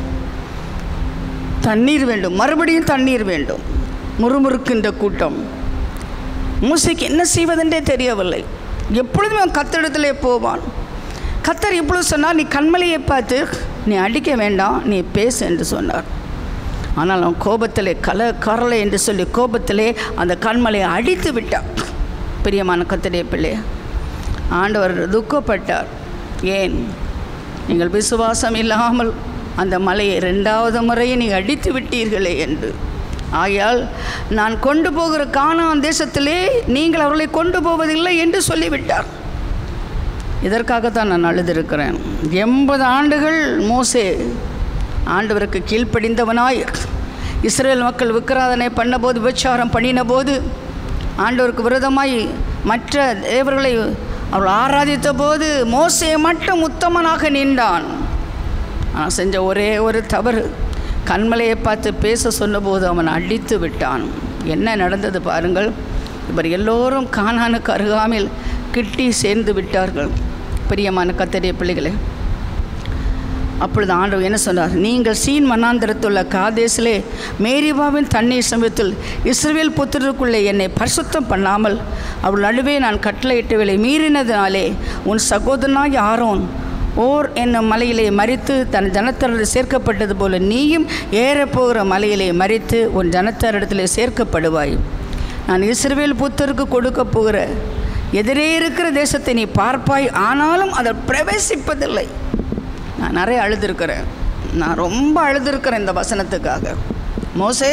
தண்ணீர் வேண்டும் மறுபடியும் தண்ணீர் வேண்டும் முறுமுறுக்கின்ற கூட்டம் மூசைக்கு என்ன செய்வதென்றே தெரியவில்லை எப்பொழுதுமே அவன் கத்தரிடத்திலே போவான் கத்தர் இப்பொழுது சொன்னார் நீ கண்மலையை பார்த்து நீ அடிக்க வேண்டாம் நீ பேசு என்று சொன்னார் ஆனால் அவன் கோபத்திலே கல கரலை என்று சொல்லி கோபத்திலே அந்த கண்மலையை அடித்து விட்டான் பிரியமான கத்தடைய பிள்ளை ஆண்டவர் துக்கப்பட்டார் ஏன் நீங்கள் விசுவாசம் இல்லாமல் அந்த மலையை ரெண்டாவது முறையை நீ அடித்து விட்டீர்களே என்று ஆயால் நான் கொண்டு போகிற கானான் தேசத்திலே நீங்கள் அவர்களை கொண்டு போவதில்லை என்று சொல்லிவிட்டார் இதற்காகத்தான் நான் அழுதிருக்கிறேன் எண்பது ஆண்டுகள் மோசே ஆண்டவருக்கு கீழ்ப்படிந்தவனாய் இஸ்ரேல் மக்கள் விக்கிராதனை பண்ணபோது விபச்சாரம் பண்ணின போது ஆண்டவருக்கு விரோதமாய் மற்ற தேவர்களை அவர் ஆராதித்த போது மோசே மட்டும் உத்தமனாக நின்றான் ஆனால் செஞ்ச ஒரே ஒரு தவறு கண்மலையை பார்த்து பேச சொன்னபோது அவன் அடித்து விட்டான் என்ன நடந்தது பாருங்கள் இவர் எல்லோரும் கானானுக்கு அருகாமையில் கிட்டி சேர்ந்து விட்டார்கள் பிரியமான கத்தரிய பிள்ளைகளே அப்பொழுது ஆண்டவர் என்ன சொன்னார் நீங்கள் சீன் மன்னாந்திரத்துள்ள காதேசிலே மேரிபாவின் தண்ணீர் சமயத்தில் இஸ்ரவேல் புத்திரருக்குள்ளே என்னை பரிசுத்தம் பண்ணாமல் அவள் நடுவே நான் கட்டளையிட்டவளை மீறினதினாலே உன் சகோதரனாய் ஆரோன் ஓர் என்னும் மலையிலே மறித்து தன் ஜனத்தரில் சேர்க்கப்பட்டது போல நீயும் ஏறப்போகிற மலையிலே மறித்து உன் ஜனத்தரிடத்திலே சேர்க்கப்படுவாய் நான் இஸ்ரவேல் புத்தருக்கு கொடுக்க போகிற எதிரே இருக்கிற தேசத்தை நீ பார்ப்பாய் ஆனாலும் அதை பிரவேசிப்பதில்லை நான் நிறைய அழுதுருக்கிறேன் நான் ரொம்ப அழுதுருக்கிறேன் இந்த வசனத்துக்காக மோசே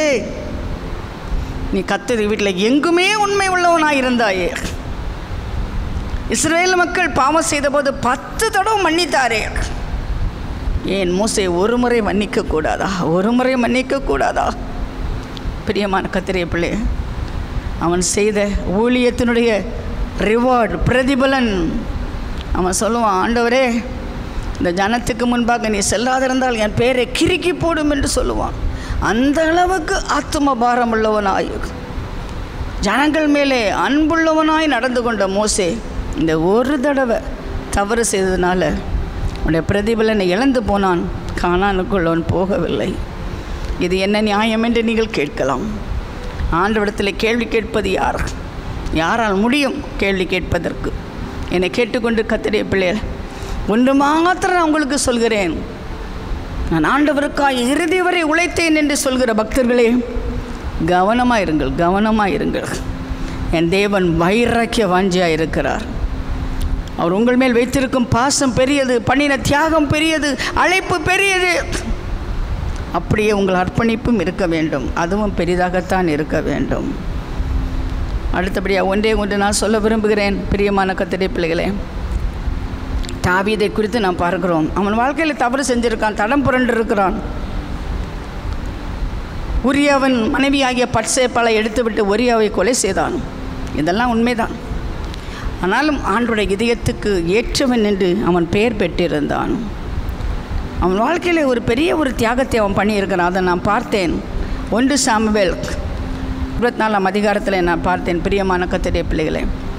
நீ கத்தரி வீட்டில் எங்குமே உண்மை உள்ளவனாக இருந்தாயே இஸ்ரேல் மக்கள் பாவம் செய்தபோது பத்து தடவை மன்னித்தாரே ஏன் மோசே ஒரு முறை மன்னிக்க கூடாதா ஒரு முறை மன்னிக்க கூடாதா பிரியமான கத்திரிய பிள்ளை அவன் செய்த ஊழியத்தினுடைய ரிவார்டு பிரதிபலன் அவன் சொல்லுவான் ஆண்டவரே இந்த ஜனத்துக்கு முன்பாக நீ செல்லாதிருந்தால் என் பேரை கிறுக்கி போடும் என்று சொல்லுவான் அந்த அளவுக்கு ஆத்தும பாரம் உள்ளவனாய் ஜனங்கள் மேலே அன்புள்ளவனாய் நடந்து கொண்ட மோசே இந்த ஒரு தடவை தவறு செய்ததுனால உடைய பிரதிபலனை இழந்து போனான் காணானுக்குள் அவன் போகவில்லை இது என்ன நியாயம் என்று நீங்கள் கேட்கலாம் ஆண்டவிடத்தில் கேள்வி கேட்பது யார் யாரால் முடியும் கேள்வி கேட்பதற்கு என்னை கேட்டுக்கொண்டு கத்திரிய பிள்ளைகள் ஒன்று மாத்திரம் நான் உங்களுக்கு சொல்கிறேன் நான் ஆண்டவருக்காய் இறுதி வரை உழைத்தேன் என்று சொல்கிற பக்தர்களே கவனமாக இருங்கள் கவனமாக இருங்கள் என் தேவன் வைராக்கிய வாஞ்சியாக இருக்கிறார் அவர் உங்கள் மேல் வைத்திருக்கும் பாசம் பெரியது பண்ணின தியாகம் பெரியது அழைப்பு பெரியது அப்படியே உங்கள் அர்ப்பணிப்பும் இருக்க வேண்டும் அதுவும் பெரிதாகத்தான் இருக்க வேண்டும் அடுத்தபடியாக ஒன்றே ஒன்று நான் சொல்ல விரும்புகிறேன் பிரியமான கத்திரை பிள்ளைகளே தாவீதை குறித்து நாம் பார்க்கிறோம் அவன் வாழ்க்கையில் தவறு செஞ்சிருக்கான் தடம் புரண்டு இருக்கிறான் உரியாவின் மனைவியாகிய பட்சேப்பாலை எடுத்துவிட்டு ஒரியாவை கொலை செய்தான் இதெல்லாம் உண்மைதான் ஆனாலும் ஆண்டுடைய இதயத்துக்கு ஏற்றவன் என்று அவன் பெயர் பெற்றிருந்தான் அவன் வாழ்க்கையில் ஒரு பெரிய ஒரு தியாகத்தை அவன் பண்ணியிருக்கிறான் அதை நான் பார்த்தேன் ஒன்று சாமுவேல் இருபத்தி நாலாம் அதிகாரத்தில் நான் பார்த்தேன் பிரியமான கத்திரிய பிள்ளைகளை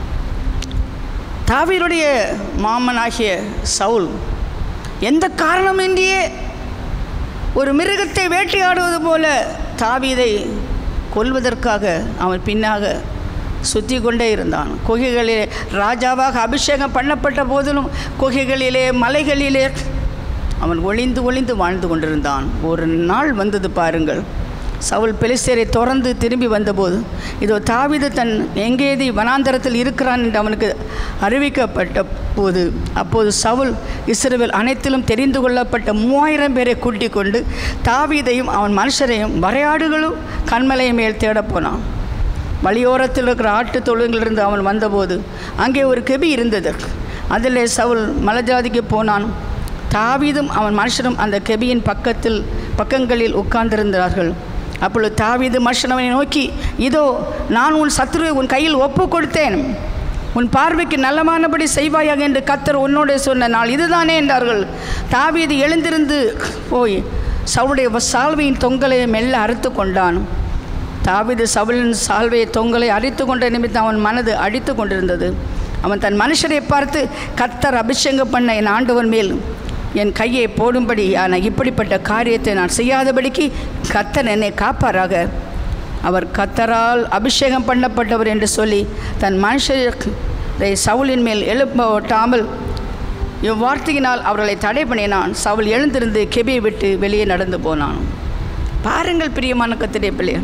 தாவீருடைய மாமனாகிய சவுல் எந்த காரணமின்றியே ஒரு மிருகத்தை வேட்டையாடுவது போல தாவீதை கொல்வதற்காக அவன் பின்னாக சுற்றி கொண்டே இருந்தான் குகைகளிலே ராஜாவாக அபிஷேகம் பண்ணப்பட்ட போதிலும் குகைகளிலே மலைகளிலே அவன் ஒளிந்து ஒளிந்து வாழ்ந்து கொண்டிருந்தான் ஒரு நாள் வந்தது பாருங்கள் சவுல் பெலிஸ்தரை தொடர்ந்து திரும்பி வந்தபோது இதோ தாவிது தன் எங்கேதி வனாந்தரத்தில் இருக்கிறான் என்று அவனுக்கு அறிவிக்கப்பட்ட போது அப்போது சவுல் இஸ்ரேல் அனைத்திலும் தெரிந்து கொள்ளப்பட்ட மூவாயிரம் பேரை கூட்டிக் கொண்டு தாவீதையும் அவன் மனுஷரையும் வரையாடுகளும் கண்மலை மேல் தேடப் போனான் வழியோரத்தில் இருக்கிற ஆட்டு தொழுங்களிலிருந்து அவன் வந்தபோது அங்கே ஒரு கெபி இருந்தது அதில் சவுல் மலஜாதிக்கு போனான் தாவீதும் அவன் மனுஷனும் அந்த கெபியின் பக்கத்தில் பக்கங்களில் உட்கார்ந்திருந்தார்கள் அப்பொழுது தாவீது மனுஷனவனை நோக்கி இதோ நான் உன் சத்துருவை உன் கையில் ஒப்பு கொடுத்தேன் உன் பார்வைக்கு நல்லமானபடி செய்வாயாக என்று கத்தர் உன்னோட சொன்ன நாள் இதுதானே என்றார்கள் தாவீது எழுந்திருந்து போய் சவுளுடைய சால்வையின் தொங்கலை மெல்ல அறுத்து கொண்டான் தாவீது சவுலின் சால்வையை தொங்கலை அரித்து கொண்ட நிமித்தம் அவன் மனது அடித்து கொண்டிருந்தது அவன் தன் மனுஷரை பார்த்து கத்தர் அபிஷேகம் பண்ண என் ஆண்டவன் மேல் என் கையை போடும்படி ஆனால் இப்படிப்பட்ட காரியத்தை நான் செய்யாதபடிக்கு கத்தர் என்னை காப்பாராக அவர் கத்தரால் அபிஷேகம் பண்ணப்பட்டவர் என்று சொல்லி தன் மனுஷரை சவுலின் மேல் எழுப்ப ஒட்டாமல் இவ்வார்த்தையினால் அவர்களை தடை பண்ணினான் சவுல் எழுந்திருந்து கெபியை விட்டு வெளியே நடந்து போனான் பாருங்கள் பிரியமான கத்திரிய பிள்ளைய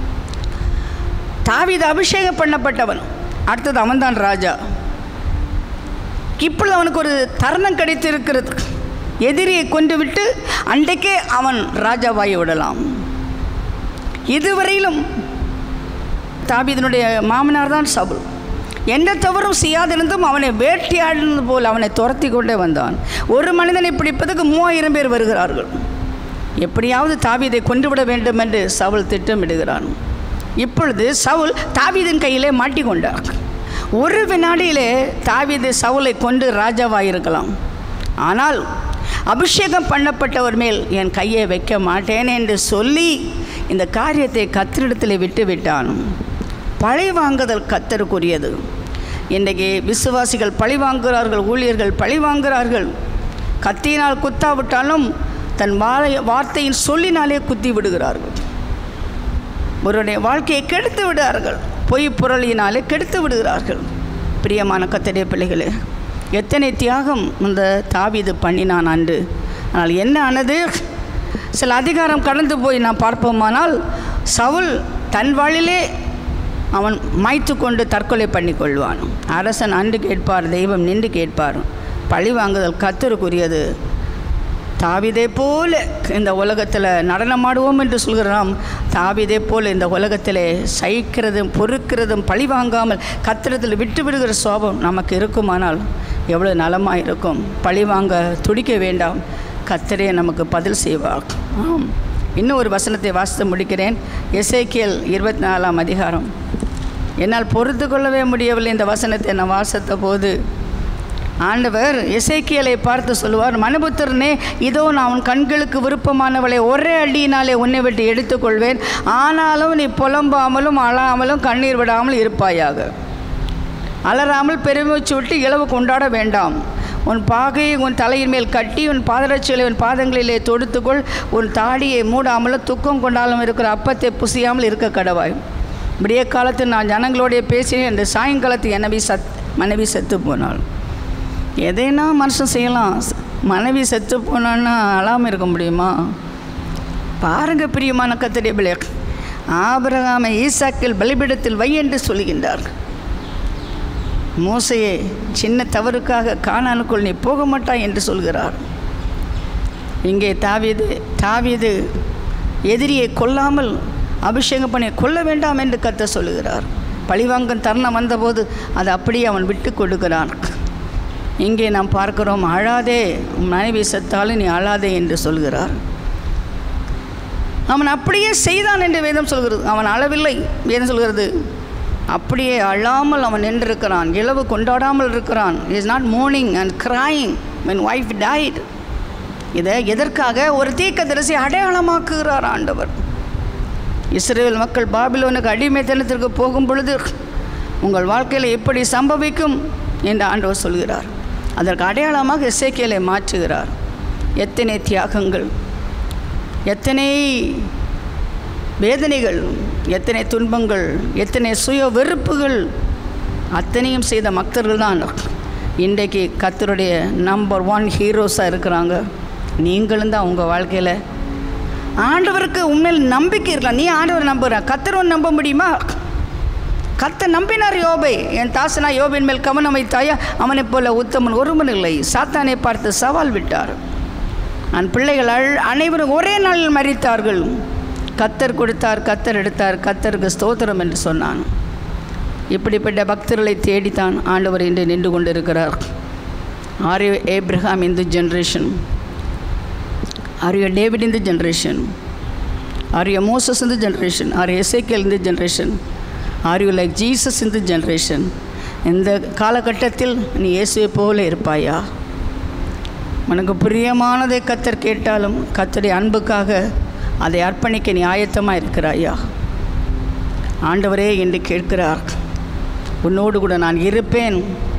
தாவீது அபிஷேகம் பண்ணப்பட்டவன் அடுத்தது அவன்தான் ராஜா இப்பொழுது அவனுக்கு ஒரு தருணம் கிடைத்திருக்கிறது எதிரியை கொண்டு விட்டு அன்றைக்கே அவன் ராஜாவாகி விடலாம் இதுவரையிலும் தாபீதனுடைய மாமனார் தான் சவுல் எந்த தவறும் செய்யாதிருந்தும் அவனை வேட்டையாடினது போல் அவனை துரத்தி கொண்டே வந்தான் ஒரு மனிதனை பிடிப்பதற்கு மூவாயிரம் பேர் வருகிறார்கள் எப்படியாவது தாவீதை கொண்டுவிட வேண்டும் என்று சவுல் திட்டமிடுகிறான் இப்பொழுது சவுல் தாவீதின் கையிலே மாட்டிக்கொண்டார் ஒரு வினாடியிலே தாவீது சவுலை கொண்டு ராஜாவாயிருக்கலாம் ஆனால் அபிஷேகம் பண்ணப்பட்டவர் மேல் என் கையை வைக்க மாட்டேன் என்று சொல்லி இந்த காரியத்தை கத்திரிடத்தில் விட்டு விட்டான் பழி வாங்குதல் கத்தருக்குரியது இன்றைக்கு விசுவாசிகள் பழி வாங்குகிறார்கள் ஊழியர்கள் பழி வாங்குகிறார்கள் கத்தியினால் குத்தாவிட்டாலும் தன் வாழை வார்த்தையின் சொல்லினாலே குத்தி விடுகிறார்கள் ஒருவருடைய வாழ்க்கையை கெடுத்து விடுகிறார்கள் பொய் புரளியினாலே கெடுத்து விடுகிறார்கள் பிரியமான கத்தடைய பிள்ளைகளே எத்தனை தியாகம் இந்த தாவீது பண்ணினான் அன்று ஆனால் என்ன ஆனது சில அதிகாரம் கடந்து போய் நாம் பார்ப்போமானால் சவுல் தன் வாழிலே அவன் மாய்த்து கொண்டு தற்கொலை பண்ணி கொள்வான் அரசன் அன்று கேட்பார் தெய்வம் நின்று கேட்பார் பழி வாங்குதல் கத்தருக்குரியது தாவிதே போல இந்த உலகத்தில் நடனமாடுவோம் என்று சொல்கிறோம் தாவிதே போல் இந்த உலகத்தில் சகிக்கிறதும் பொறுக்கிறதும் பழி வாங்காமல் கத்திரத்தில் விட்டு விடுகிற சோபம் நமக்கு இருக்குமானால் எவ்வளோ நலமாக இருக்கும் பழி வாங்க துடிக்க வேண்டாம் கத்தரே நமக்கு பதில் செய்வார் ஆம் இன்னும் ஒரு வசனத்தை வாசித்து முடிக்கிறேன் எசேக்கியல் இருபத்தி நாலாம் அதிகாரம் என்னால் பொறுத்து கொள்ளவே முடியவில்லை இந்த வசனத்தை நான் வாசித்த போது ஆண்டவர் எசேக்கியலை பார்த்து சொல்லுவார் மனுபுத்திரனே இதோ நான் உன் கண்களுக்கு விருப்பமானவளை ஒரே அடியினாலே உன்னை விட்டு எடுத்துக்கொள்வேன் ஆனாலும் நீ புலம்பாமலும் அழாமலும் கண்ணீர் விடாமல் இருப்பாயாக அலறாமல் பெருமூச்சு விட்டு இளவு கொண்டாட வேண்டாம் உன் பாகையை உன் தலையின் மேல் கட்டி உன் பாதரட்சிகளை உன் பாதங்களிலே தொடுத்துக்கொள் உன் தாடியை மூடாமலும் துக்கம் கொண்டாலும் இருக்கிற அப்பத்தை புசியாமல் இருக்க கடவாய் விடிய காலத்தில் நான் ஜனங்களோடைய பேசினேன் இந்த சாயங்காலத்து மனைவி சத் மனைவி செத்து போனாள் எதைனா மனுஷன் செய்யலாம் மனைவி செத்து போனான்னா அழாமல் இருக்க முடியுமா பாருங்க பிரியமான கத்தடைய பிள்ளை ஆபிரகாமை ஈசாக்கில் பலிபிடத்தில் வை என்று சொல்கின்றார் மோசையே சின்ன தவறுக்காக காணானுக்குள் நீ போக மாட்டாய் என்று சொல்கிறார் இங்கே தாவீது தாவீது எதிரியை கொல்லாமல் அபிஷேகம் பண்ணி கொல்ல வேண்டாம் என்று கத்த சொல்லுகிறார் பழிவாங்கும் தருணம் வந்தபோது அதை அப்படியே அவன் விட்டு கொடுக்கிறான் இங்கே நாம் பார்க்கிறோம் அழாதே உன் மனைவி செத்தாலும் நீ அழாதே என்று சொல்கிறார் அவன் அப்படியே செய்தான் என்று வேதம் சொல்கிறது அவன் அளவில்லை வேதம் சொல்கிறது அப்படியே அழாமல் அவன் நின்றிருக்கிறான் இளவு கொண்டாடாமல் இருக்கிறான் is not mourning and crying when wife died இதை எதற்காக ஒரு தீர்க்கதரிசி அடையாளமாக்குகிறார் ஆண்டவர் இஸ்ரேல் மக்கள் பாபிலோனுக்கு அடிமைத்தனத்திற்கு போகும் பொழுது உங்கள் வாழ்க்கையில் எப்படி சம்பவிக்கும் என்று ஆண்டவர் சொல்கிறார் அதற்கு அடையாளமாக இசைக்கியலை மாற்றுகிறார் எத்தனை தியாகங்கள் எத்தனை வேதனைகள் எத்தனை துன்பங்கள் எத்தனை சுய வெறுப்புகள் அத்தனையும் செய்த பக்தர்கள் தான் இன்றைக்கு கத்தருடைய நம்பர் ஒன் ஹீரோஸாக இருக்கிறாங்க நீங்களும் தான் உங்கள் வாழ்க்கையில் ஆண்டவருக்கு உண்மையில் நம்பிக்கை இருக்கலாம் நீ ஆண்டவர் நம்புற கத்தரவன் நம்ப முடியுமா கத்த நம்பினார் யோபை என் தாசனா யோபின் மேல் கவனம் வைத்தாயா அவனைப் போல உத்தமன் ஒருவன் இல்லை சாத்தானை பார்த்து சவால் விட்டார் நான் பிள்ளைகள் அழ் அனைவரும் ஒரே நாளில் மறித்தார்கள் கத்தர் கொடுத்தார் கத்தர் எடுத்தார் கத்தருக்கு ஸ்தோத்திரம் என்று சொன்னான் இப்படிப்பட்ட பக்தர்களை தேடித்தான் ஆண்டவர் இன்று நின்று கொண்டிருக்கிறார் are you Abraham in the generation are you David in the generation are you Moses in the generation are Ezekiel in the generation are you like Jesus in the generation இந்த காலகட்டத்தில் நீ இயேசுவை போல இருப்பாயா உனக்கு பிரியமானதை கத்தர் கேட்டாலும் கத்தருடைய அன்புக்காக அதை அர்ப்பணிக்க நீ ஆயத்தமாக இருக்கிறாயா ஆண்டவரே என்று கேட்கிறார் உன்னோடு கூட நான் இருப்பேன்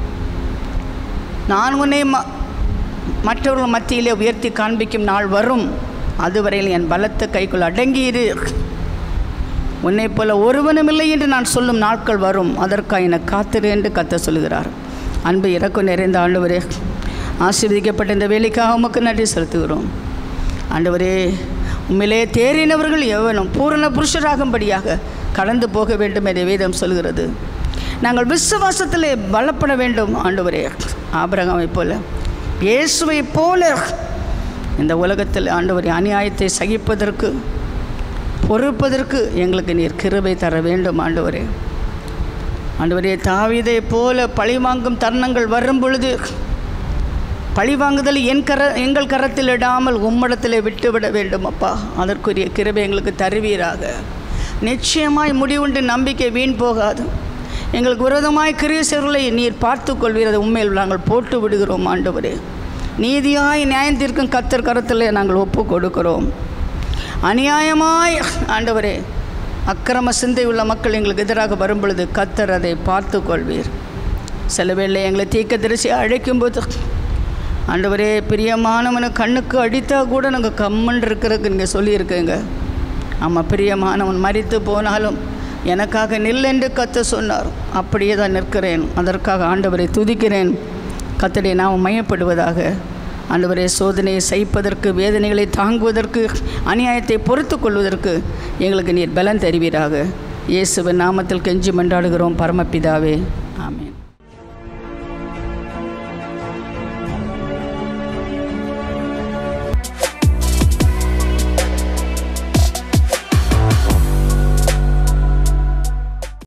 நான் உன்னை ம மற்றவர்கள் மத்தியிலே உயர்த்தி காண்பிக்கும் நாள் வரும் அதுவரையில் என் பலத்த கைக்குள் அடங்கியிரு உன்னைப் போல ஒருவனும் இல்லை என்று நான் சொல்லும் நாட்கள் வரும் அதற்காக என காத்திரு என்று கத்த சொல்கிறார் அன்பு இறக்கம் நிறைந்த ஆண்டவரே ஆசீர்வதிக்கப்பட்ட இந்த வேலைக்காக உமக்கு நன்றி செலுத்துகிறோம் ஆண்டவரே உண்மையிலே தேறினவர்கள் எவனும் பூரண புருஷராகும்படியாக கடந்து போக வேண்டும் என்ற வேதம் சொல்கிறது நாங்கள் விசுவாசத்திலே பலப்பட வேண்டும் ஆண்டவரே ஆபரகாமை போல இயேசுவை போல இந்த உலகத்தில் ஆண்டவரே அநியாயத்தை சகிப்பதற்கு பொறுப்பதற்கு எங்களுக்கு நீர் கிருபை தர வேண்டும் ஆண்டவரே ஆண்டவரே தாவீதை போல பழிவாங்கும் தருணங்கள் வரும் பொழுது பழிவாங்குதல் என் கர எங்கள் கரத்தில் இடாமல் உம்மிடத்தில் விட்டுவிட வேண்டும் அப்பா அதற்குரிய கிருபை எங்களுக்கு தருவீராக நிச்சயமாய் முடிவுண்டு நம்பிக்கை வீண் போகாது எங்களுக்கு விரோதமாய் கிரீசர்களை நீர் பார்த்து கொள்வீரது உண்மையில் நாங்கள் போட்டு விடுகிறோம் ஆண்டவரே நீதியாய் நியாயத்திற்கும் கத்தர் கரத்தில் நாங்கள் ஒப்பு கொடுக்கிறோம் அநியாயமாய் ஆண்டவரே அக்கிரம சிந்தை உள்ள மக்கள் எங்களுக்கு எதிராக வரும் பொழுது கத்தர் அதை பார்த்து கொள்வீர் சில வேளை எங்களை தீக்க தரிசி அழைக்கும்போது ஆண்டவரே பிரியமானவனை கண்ணுக்கு அடித்தா கூட நாங்கள் கம்மன் இருக்கிறதுக்கு நீங்கள் சொல்லியிருக்கீங்க ஆமாம் பிரியமானவன் மறித்து போனாலும் எனக்காக நில் என்று கத்த சொன்னார் அப்படியே தான் நிற்கிறேன் அதற்காக ஆண்டவரை துதிக்கிறேன் கத்தடை நாம் மையப்படுவதாக ஆண்டவரே சோதனையை சகிப்பதற்கு வேதனைகளை தாங்குவதற்கு அநியாயத்தை பொறுத்து கொள்வதற்கு எங்களுக்கு நீர் பலன் தருவீராக இயேசுவின் நாமத்தில் கெஞ்சி மன்றாடுகிறோம் பரமபிதாவே